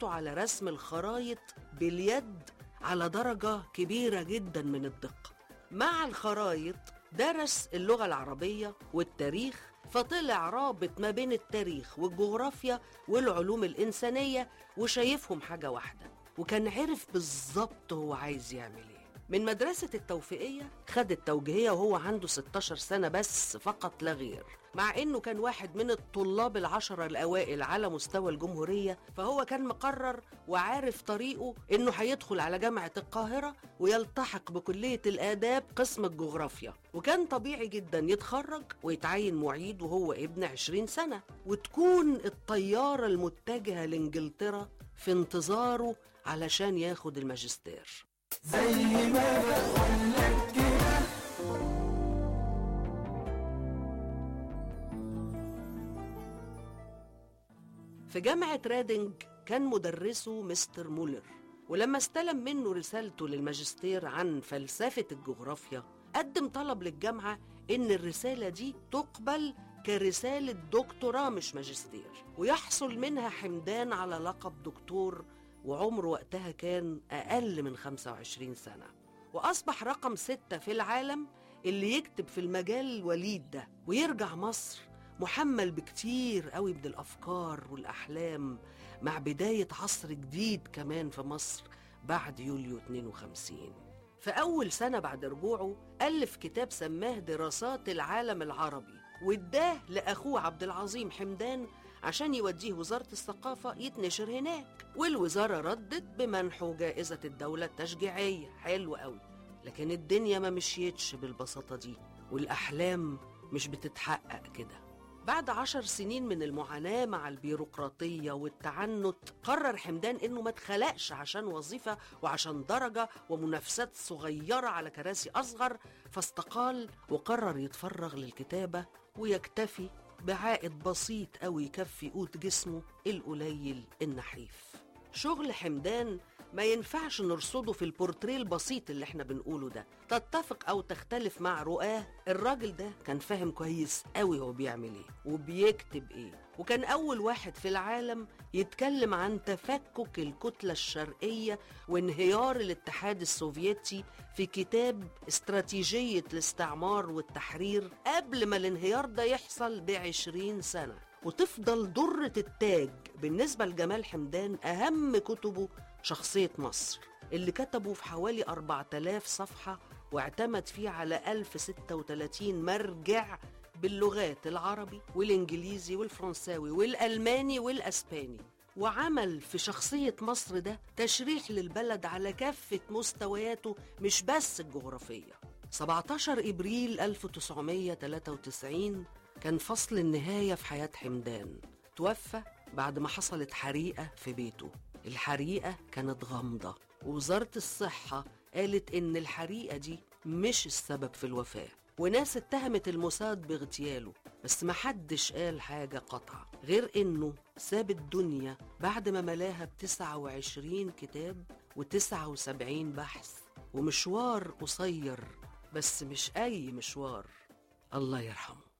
قدرته على رسم الخرايط باليد على درجة كبيرة جدا من الدقة مع الخرايط درس اللغة العربية والتاريخ فطلع رابط ما بين التاريخ والجغرافيا والعلوم الإنسانية وشايفهم حاجة واحدة وكان عرف بالظبط هو عايز يعمل ايه من مدرسة التوفيقية خد التوجيهية وهو عنده 16 سنة بس فقط لا غير مع انه كان واحد من الطلاب العشرة الاوائل على مستوى الجمهورية فهو كان مقرر وعارف طريقه انه هيدخل على جامعة القاهرة ويلتحق بكلية الاداب قسم الجغرافيا وكان طبيعي جدا يتخرج ويتعين معيد وهو ابن 20 سنة وتكون الطيارة المتجهة لانجلترا في انتظاره علشان ياخد الماجستير زي ما بقولك كده في جامعة رادنج كان مدرسه مستر مولر ولما استلم منه رسالته للماجستير عن فلسفة الجغرافيا قدم طلب للجامعة إن الرسالة دي تقبل كرسالة دكتوراه مش ماجستير ويحصل منها حمدان على لقب دكتور وعمره وقتها كان أقل من 25 سنة وأصبح رقم ستة في العالم اللي يكتب في المجال الوليد ده ويرجع مصر محمل بكتير قوي من الأفكار والأحلام مع بداية عصر جديد كمان في مصر بعد يوليو 52 في أول سنة بعد رجوعه ألف كتاب سماه دراسات العالم العربي واداه لأخوه عبد العظيم حمدان عشان يوديه وزارة الثقافة يتنشر هناك والوزارة ردت بمنحه جائزة الدولة التشجيعية حلو قوي لكن الدنيا ما مشيتش بالبساطة دي والأحلام مش بتتحقق كده بعد عشر سنين من المعاناة مع البيروقراطية والتعنت قرر حمدان إنه ما اتخلقش عشان وظيفة وعشان درجة ومنافسات صغيرة على كراسي أصغر فاستقال وقرر يتفرغ للكتابة ويكتفي بعائد بسيط أوي يكفي قوت جسمه القليل النحيف شغل حمدان ما ينفعش نرصده في البورتريه البسيط اللي احنا بنقوله ده تتفق او تختلف مع رؤاه الراجل ده كان فاهم كويس قوي هو بيعمل ايه وبيكتب ايه وكان اول واحد في العالم يتكلم عن تفكك الكتلة الشرقية وانهيار الاتحاد السوفيتي في كتاب استراتيجية الاستعمار والتحرير قبل ما الانهيار ده يحصل بعشرين سنة وتفضل درة التاج بالنسبة لجمال حمدان أهم كتبه شخصية مصر اللي كتبه في حوالي 4000 صفحة واعتمد فيه على 1036 مرجع باللغات العربي والإنجليزي والفرنساوي والألماني والأسباني وعمل في شخصية مصر ده تشريح للبلد على كافة مستوياته مش بس الجغرافية 17 إبريل 1993 كان فصل النهاية في حياة حمدان توفى بعد ما حصلت حريقة في بيته الحريقة كانت غامضة ووزارة الصحة قالت إن الحريقة دي مش السبب في الوفاة وناس اتهمت الموساد باغتياله بس محدش قال حاجة قطعة غير إنه ساب الدنيا بعد ما ملاها ب 29 كتاب و79 بحث ومشوار قصير بس مش أي مشوار الله يرحمه